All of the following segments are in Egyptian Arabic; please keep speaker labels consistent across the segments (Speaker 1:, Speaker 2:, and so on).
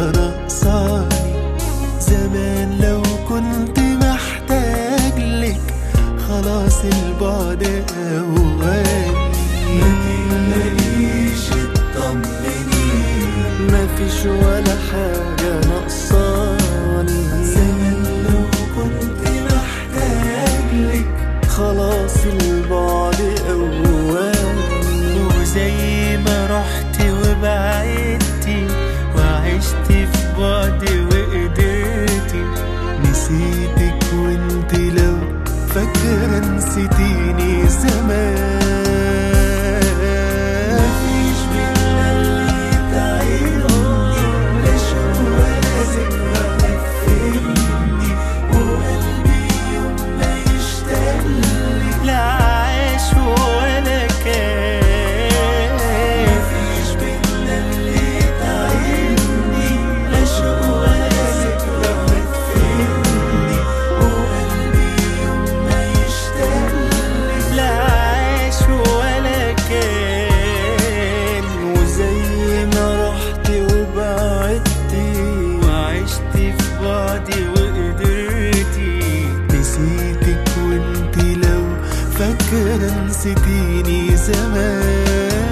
Speaker 1: حاجة ناقصاني زمان لو كنت محتاج لك خلاص البعد أواني ما تقلقيش اطمني مفيش ولا حاجة ناقصاني زمان لو كنت محتاج لك خلاص البعد أواني وزي ما رحت وبعدتي وعشت في بعد وقدرتي نسيتك وانت لو فاكرة نسيتيني زمان مفيش بينا اللي يتعبني لا شوق ولا ذكرى تفهمني وقلبي يوم ما يشتاق لك لا عاش ولا كان مفيش بينا اللي يتعبني لا شوق ولا ذكرى تفهمني وقلبي يوم ما يشتاق لك لا عاش ولا كان وزي ما رحت وبعدتي وعشت في بعدي وقدرتي نسيتك وانت لو فاكرة نسيتيني زمان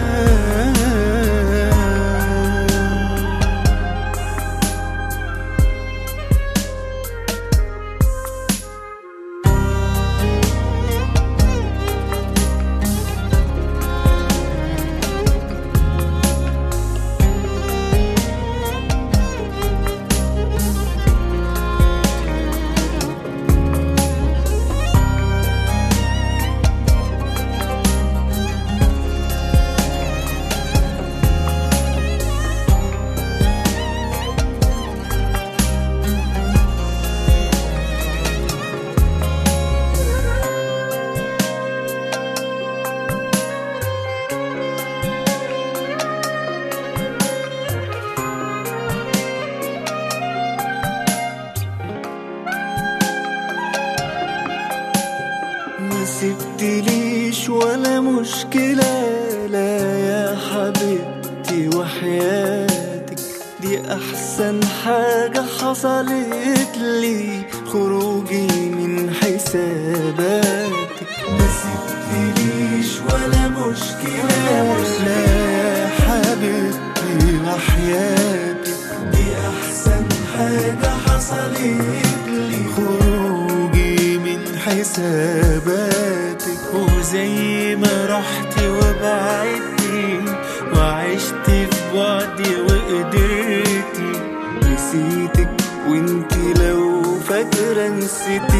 Speaker 1: ما سبتليش ولا مشكلة لا يا حبيبتي وحياتك دي أحسن حاجة حصلت لي خروجي من حساباتك ما سبتليش ولا مشكلة لا يا حبيبتي وحياتك دي أحسن حاجة حصلت لي خروجي من حساباتك وزي ما رحت وبعدتي وعشت في بعدي وقدرتي نسيتك وانت لو فاكرة نسيتي